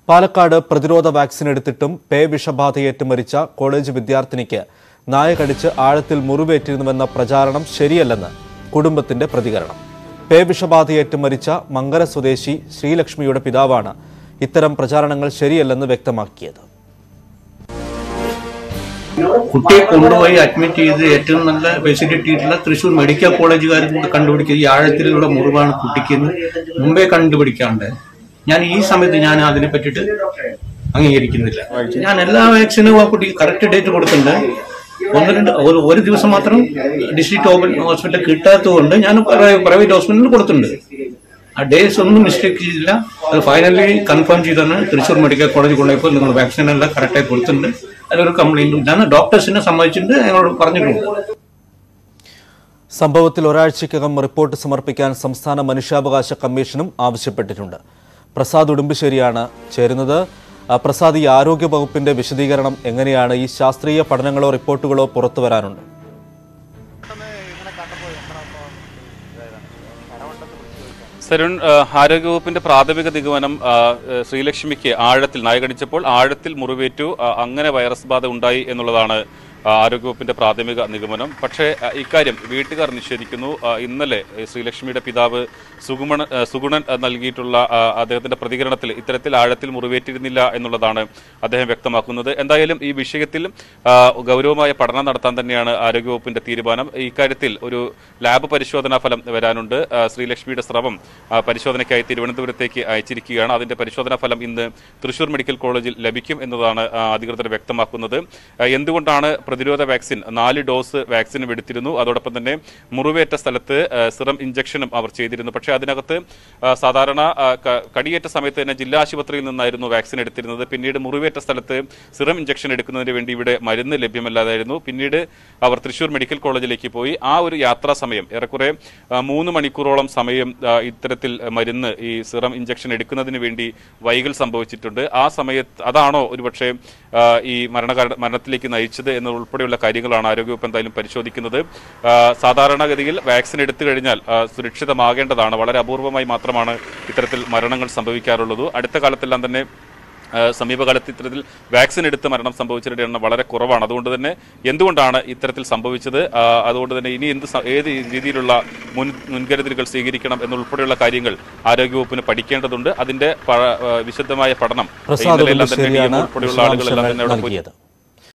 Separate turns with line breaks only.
പാലക്കാട് പ്രതിരോധ വാക്സിൻ എടുത്തിട്ടും പേ വിഷബാധയേറ്റ് മരിച്ച കോളേജ് വിദ്യാർത്ഥിനിക്ക് നായ കടിച്ച് ആഴത്തിൽ മുറിവേറ്റിരുന്നുവെന്ന പ്രചാരണം ശരിയല്ലെന്ന് കുടുംബത്തിന്റെ പ്രതികരണം പേ വിഷബാധയേറ്റ് മരിച്ച മങ്കര സ്വദേശി ശ്രീലക്ഷ്മിയുടെ പിതാവാണ് ഇത്തരം പ്രചാരണങ്ങൾ ശരിയല്ലെന്ന് വ്യക്തമാക്കിയത്
കുട്ടിയെ കൊണ്ടുപോയി അഡ്മിറ്റ് ചെയ്ത് ഏറ്റവും നല്ല ഫെസിലിറ്റി ഉള്ള തൃശ്ശൂർ മെഡിക്കൽ കോളേജുകാരും കൂടെ കണ്ടുപിടിക്കുക ഈ ആഴത്തിലുള്ള മുറിവാണ് കുട്ടിക്കെന്ന് മുമ്പേ കണ്ടുപിടിക്കാണ്ട് ഞാൻ ഈ സമയത്ത് ഞാൻ അതിനെ പറ്റിയിട്ട് അംഗീകരിക്കുന്നില്ല ഞാൻ എല്ലാ വാക്സിനും ആ കുട്ടിക്ക് കറക്റ്റ് ഡേറ്റ് കൊടുത്തിട്ടുണ്ട് ഒന്ന് രണ്ട് ഒരു ഒരു ദിവസം മാത്രം ഡിസ്ട്രിക്ട് ഓപ്പൺ ഹോസ്പിറ്റൽ കിട്ടാത്തതുകൊണ്ട് ഞാൻ പ്രൈവറ്റ് ഹോസ്പിറ്റലിൽ കൊടുത്തിട്ടുണ്ട് ആ ഡേയ്സ് ഒന്നും മിസ്റ്റേക്ക് ചെയ്തില്ല അത് ഫൈനലി കൺഫേം ചെയ്താണ് തൃശ്ശൂർ മെഡിക്കൽ കോളേജ് കൊണ്ടുപോയപ്പോൾ നിങ്ങൾ വാക്സിൻ എല്ലാം കറക്റ്റായി കൊടുത്തിട്ടുണ്ട് അതിലൊരു കംപ്ലൈന്റും ഞാൻ ഡോക്ടേഴ്സിനെ സമ്മതിച്ചിട്ട് ഞങ്ങളോട് പറഞ്ഞിട്ടുണ്ട്
സംഭവത്തിൽ ഒരാഴ്ചയ്ക്കകം റിപ്പോർട്ട് സമർപ്പിക്കാൻ സംസ്ഥാന മനുഷ്യാവകാശ കമ്മീഷനും ആവശ്യപ്പെട്ടിട്ടുണ്ട് പ്രസാദ് ഉടുമ്പശ്ശേരിയാണ് ചേരുന്നത് ആ, പ്രസാദ് ഈ ആരോഗ്യ വകുപ്പിന്റെ വിശദീകരണം എങ്ങനെയാണ് ഈ ശാസ്ത്രീയ പഠനങ്ങളോ റിപ്പോർട്ടുകളോ പുറത്തു വരാനുണ്ട്
സരുൺ ആ, ആരോഗ്യവകുപ്പിന്റെ പ്രാഥമിക നിഗമനം ആ, ആ, ശ്രീലക്ഷ്മിക്ക് ആഴത്തിൽ നായകടിച്ചപ്പോൾ ആഴത്തിൽ മുറിവേറ്റു ആ, അങ്ങനെ വൈറസ് ബാധ ഉണ്ടായി എന്നുള്ളതാണ് ആ, ആരോഗ്യവകുപ്പിന്റെ പ്രാഥമിക നിഗമനം പക്ഷേ ആ, ഇക്കാര്യം വീട്ടുകാർ നിഷേധിക്കുന്നു ആ, ഇന്നലെ ഈ ശ്രീലക്ഷ്മിയുടെ പിതാവ് സുഗുമണ ആ, സുഗുണൻ ആ, നൽകിയിട്ടുള്ള ആ, അദ്ദേഹത്തിന്റെ പ്രതികരണത്തിൽ ഇത്തരത്തിൽ ആഴത്തിൽ മുറിവേറ്റിരുന്നില്ല എന്നുള്ളതാണ് അദ്ദേഹം വ്യക്തമാക്കുന്നത് എന്തായാലും ഈ വിഷയത്തിൽ ആ, ഗൗരവമായ പഠനം നടത്താൻ തന്നെയാണ് ആരോഗ്യവകുപ്പിന്റെ തീരുമാനം ഇക്കാര്യത്തിൽ ഒരു ലാബ് പരിശോധനാ ഫലം വരാനുണ്ട് ആ, ശ്രീലക്ഷ്മിയുടെ സ്രവം ആ, പരിശോധനയ്ക്കായി തിരുവനന്തപുരത്തേക്ക് അയച്ചിരിക്കുകയാണ് അതിന്റെ പരിശോധനാ ഫലം ഇന്ന് തൃശൂർ മെഡിക്കൽ കോളേജിൽ ലഭിക്കും എന്നതാണ് ആ, അധികൃതർ വ്യക്തമാക്കുന്നത് ആ, എന്തുകൊണ്ടാണ് പ്രതിരോധ വാക്സിൻ നാല് ഡോസ് വാക്സിനും എടുത്തിരുന്നു അതോടൊപ്പം തന്നെ മുറിവേറ്റ സ്ഥലത്ത് ആ, സിറം ഇഞ്ചക്ഷനും അവർ ചെയ്തിരുന്നു പക്ഷേ അതിനകത്ത് ആ, സാധാരണ ആ, ക- കടിയേറ്റ സമയത്ത് തന്നെ ജില്ലാ ആശുപത്രിയിൽ നിന്നായിരുന്നു വാക്സിൻ എടുത്തിരുന്നത് പിന്നീട് മുറിവേറ്റ സ്ഥലത്ത് സിറം ഇഞ്ചക്ഷൻ എടുക്കുന്നതിന് വേണ്ടി ഇവിടെ മരുന്ന് ലഭ്യമല്ലാതായിരുന്നു പിന്നീട് അവർ തൃശൂർ മെഡിക്കൽ കോളേജിലേക്ക് പോയി ആ ഒരു യാത്രാ സമയം ഏറെക്കുറെ ആ, മൂന്ന് മണിക്കൂറോളം സമയം ആ, ഇത്തരത്തിൽ മരുന്ന് ഈ സിറം ഇഞ്ചക്ഷൻ എടുക്കുന്നതിന് വേണ്ടി വൈകൽ സംഭവിച്ചിട്ടുണ്ട് ആ സമയത്ത് അതാണോ ഒരുപക്ഷെ ആ, ഈ മരണകാര മരണത്തിലേക്ക് നയിച്ചത് എന്ന ഉൾപ്പെടെയുള്ള കാര്യങ്ങളാണ് ആരോഗ്യവകുപ്പ് എന്തായാലും പരിശോധിക്കുന്നത് ആ, സാധാരണഗതിയിൽ വാക്സിൻ എടുത്തു കഴിഞ്ഞാൽ ആ, സുരക്ഷിതമാകേണ്ടതാണ് വളരെ അപൂർവമായി മാത്രമാണ് ഇത്തരത്തിൽ മരണങ്ങൾ സംഭവിക്കാറുള്ളത് അടുത്ത കാലത്തെല്ലാം തന്നെ ആ, സമീപകാലത്ത് ഇത്തരത്തിൽ വാക്സിൻ എടുത്ത് മരണം സംഭവിച്ചവരുടെ എണ്ണം വളരെ കുറവാണ് അതുകൊണ്ട് തന്നെ എന്തുകൊണ്ടാണ് ഇത്തരത്തിൽ സംഭവിച്ചത് ആ, അതുകൊണ്ട് തന്നെ ഇനി എന്ത് സ- ഏത് രീതിയിലുള്ള മുൻ മുൻകരുതലുകൾ സ്വീകരിക്കണം എന്നുൾപ്പെടെയുള്ള കാര്യങ്ങൾ ആരോഗ്യവകുപ്പിന് പഠിക്കേണ്ടതുണ്ട് അതിന്റെ പ- ആ, വിശദമായ പഠനം
പ്രസാദ്
ഇന്നലെ എല്ലാം തന്നെ
ഉടുമ്പശ്ശേരിയാണ്
ഉൾപ്പെടെയുള്ള ആളുകളെല്ലാം തന്നെ അവിടെ പോയി
നൽകിയത്